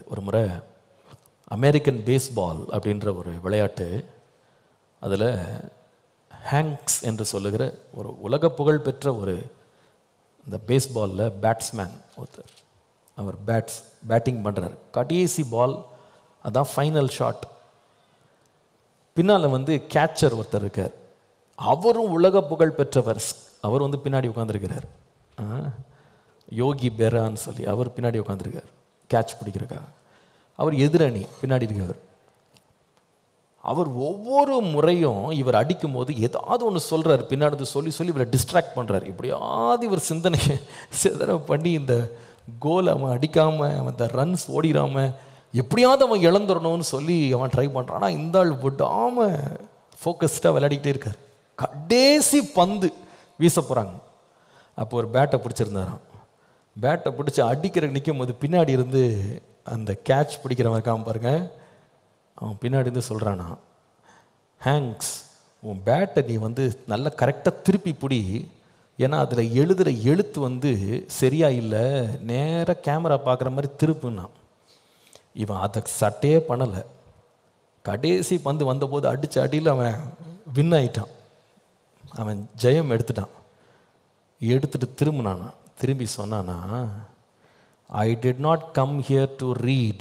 ஒரு முறை American baseball அப்படின்ற ஒரு விளையாட்டு அதில் ஹேங்க்ஸ் என்று சொல்லுகிற ஒரு உலக புகழ் பெற்ற ஒரு இந்த பேஸ்பாலில் பேட்ஸ்மேன் ஒருத்தர் அவர் பேட்ஸ் பேட்டிங் பண்ணுறார் கடைசி பால் அதான் ஃபைனல் ஷாட் பின்னால் வந்து கேட்சர் ஒருத்தர் இருக்கார் அவரும் உலக புகழ் பெற்றவர் அவர் வந்து பின்னாடி உட்காந்துருக்கிறார் யோகி பெரான்னு சொல்லி அவர் பின்னாடி உட்காந்துருக்கார் கேட்ச் பிடிக்கிறக்காக அவர் எதிரணி பின்னாடி இருக்கவர் அவர் ஒவ்வொரு முறையும் இவர் அடிக்கும் போது ஏதாவது ஒன்று சொல்றாரு பின்னாடி இருந்து சொல்லி சொல்லி இவரை டிஸ்ட்ராக்ட் பண்றாரு இப்படியாவது இவர் சிந்தனையை சிதற பண்ணி இந்த கோல் அவன் அடிக்காம அவன் இந்த ரன்ஸ் ஓடிடாம எப்படியாவது அவன் இழந்துடணும்னு சொல்லி அவன் ட்ரை பண்றான் ஆனா இந்த ஆள் விடாம ஃபோக்கஸ்டாக விளையாடிக்கிட்டே இருக்கார் கடைசி பந்து வீச போறாங்க அப்போ ஒரு பேட்டை பிடிச்சிருந்தாராம் பேட்டை பிடிச்சி அடிக்கிறதுக்கு நிற்கும் போது பின்னாடி இருந்து அந்த கேட்ச் பிடிக்கிறவன் இருக்கான் பாருங்க அவன் பின்னாடி இருந்து சொல்கிறானா ஹேங்க்ஸ் உன் பேட்டை நீ வந்து நல்லா கரெக்டாக திருப்பி பிடி ஏன்னா அதில் எழுதுகிற எழுத்து வந்து சரியா இல்லை நேராக கேமரா பார்க்குற மாதிரி திருப்புனான் இவன் அதை சட்டையே பண்ணலை கடைசி பந்து வந்தபோது அடிச்ச அடியில் அவன் வின் ஆயிட்டான் அவன் ஜெயம் எடுத்துட்டான் எடுத்துட்டு திரும்பினானா திரும்பி சொன்னானா I did not come here to read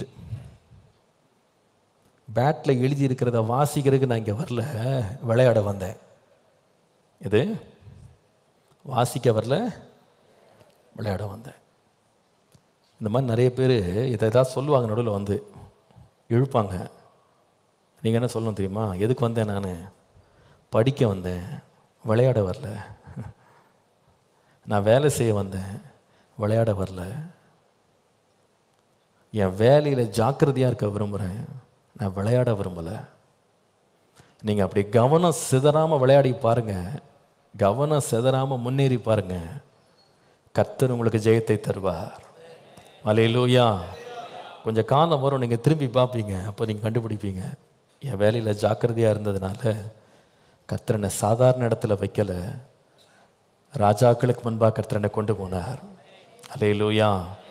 பேட்டில் எழுதி இருக்கிறத வாசிக்கிறதுக்கு நான் இங்கே வரல விளையாட வந்தேன் இது வாசிக்க வரல விளையாட வந்தேன் இந்த மாதிரி நிறைய பேர் இதை ஏதாவது சொல்லுவாங்க நடுவில் வந்து இழுப்பாங்க நீங்கள் என்ன சொல்லணும் தெரியுமா எதுக்கு வந்தேன் நான் படிக்க வந்தேன் விளையாட வரல நான் வேலை செய்ய வந்தேன் விளையாட வரல என் வேலையில் ஜாக்கிரதையாக இருக்க விரும்புகிறேன் நான் விளையாட விரும்பலை நீங்கள் அப்படி கவனம் சிதறாமல் விளையாடி பாருங்க கவனம் சிதறாமல் முன்னேறி பாருங்க கர்த்தர் உங்களுக்கு ஜெயத்தை தருவார் அலையிலூயா கொஞ்சம் காலம் வரும் நீங்கள் திரும்பி பார்ப்பீங்க அப்போ நீங்கள் கண்டுபிடிப்பீங்க என் வேலையில் ஜாக்கிரதையாக இருந்ததுனால கர்த்தர் என்னை சாதாரண இடத்துல வைக்கலை ராஜாக்களுக்கு முன்பாக கர்த்தர் என்னை கொண்டு போனார் அலையிலூயா